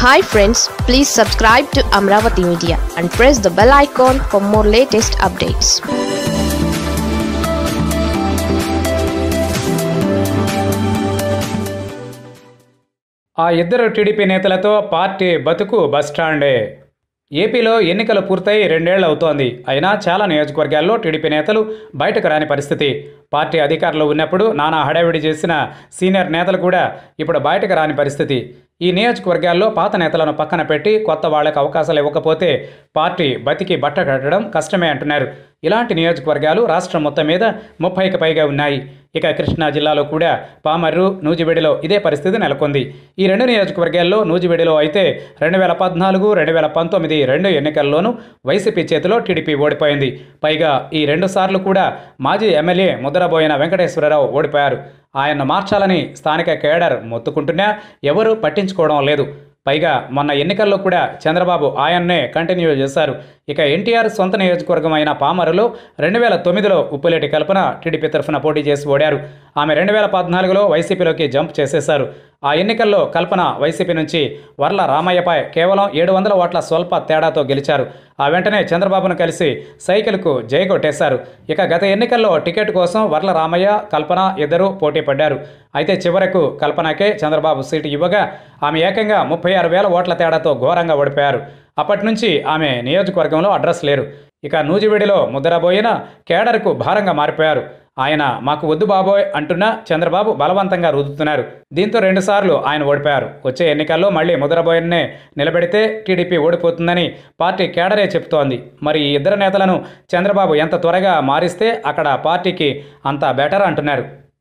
hi friends please subscribe to Amaravati media and press the bell icon for more latest updates ఆ ఇద్దరు TDP నేతలతో party బతుకు బస్టాండే ఏపీలో ఎన్నికలు పూర్తయి రెండేళ్లు అవుతోంది అయినా చాలా నియోజకవర్గాల్లో టీడీపీ నేతలు బయటకు రాని పరిస్థితి పార్టీ అధికారంలో ఉన్నప్పుడు నానా హడావిడి చేసిన సీనియర్ నేతలు కూడా ఇప్పుడు బయటకు రాని పరిస్థితి ఈ నియోజకవర్గాల్లో పాత నేతలను పక్కన పెట్టి కొత్త వాళ్లకు అవకాశాలు ఇవ్వకపోతే పార్టీ బతికి బట్ట కట్టడం కష్టమే అంటున్నారు ఇలాంటి నియోజకవర్గాలు రాష్ట్రం మొత్తం మీద ముప్పైకి పైగా ఉన్నాయి ఇక కృష్ణా జిల్లాలో కూడా పామర్రు నూజివీడిలో ఇదే పరిస్థితి నెలకొంది ఈ రెండు నియోజకవర్గాల్లో నూజివీడిలో అయితే రెండు వేల పద్నాలుగు రెండు వేల పంతొమ్మిది రెండు ఎన్నికల్లోనూ వైసీపీ చేతిలో టీడీపీ ఓడిపోయింది పైగా ఈ రెండు సార్లు కూడా మాజీ ఎమ్మెల్యే ముద్రబోయిన వెంకటేశ్వరరావు ఓడిపోయారు ఆయన్ను మార్చాలని స్థానిక కేడర్ మొత్తుకుంటున్నా ఎవరూ పట్టించుకోవడం లేదు పైగా మొన్న ఎన్నికల్లో కూడా చంద్రబాబు ఆయన్నే కంటిన్యూ చేశారు ఇక ఎన్టీఆర్ సొంత నియోజకవర్గం అయిన పామరులో రెండు వేల తొమ్మిదిలో ఉప్పులేటి కల్పన టీడీపీ తరఫున పోటీ చేసి ఓడారు ఆమె రెండు వేల పద్నాలుగులో వైసీపీలోకి జంప్ చేసేశారు ఆ ఎన్నికల్లో కల్పన వైసీపీ నుంచి వర్ల రామయ్యపై కేవలం ఏడు వందల ఓట్ల స్వల్ప తేడాతో గెలిచారు ఆ వెంటనే చంద్రబాబును కలిసి సైకిల్కు జై కొట్టేశారు ఇక గత ఎన్నికల్లో టికెట్ కోసం వర్ల రామయ్య కల్పన ఇద్దరు పోటీ పడ్డారు అయితే చివరకు కల్పనకే చంద్రబాబు సీటు ఇవ్వగా ఆమె ఏకంగా ముప్పై ఆరు వేల ఓట్ల తేడాతో ఘోరంగా ఓడిపోయారు అప్పటి నుంచి ఆమె నియోజకవర్గంలో అడ్రస్ లేరు ఇక నూజివీడిలో ముద్రబోయిన కేడర్కు భారంగా మారిపోయారు ఆయన మాకు వద్దు బాబోయ్ అంటున్న చంద్రబాబు బలవంతంగా రుద్దుతున్నారు దీంతో రెండుసార్లు ఆయన ఓడిపోయారు వచ్చే ఎన్నికల్లో మళ్ళీ ముద్రబోయన్నే నిలబెడితే టీడీపీ ఓడిపోతుందని పార్టీ కేడరే చెబుతోంది మరి ఈ ఇద్దరు నేతలను చంద్రబాబు ఎంత త్వరగా మారిస్తే అక్కడ పార్టీకి అంత బెటర్ అంటున్నారు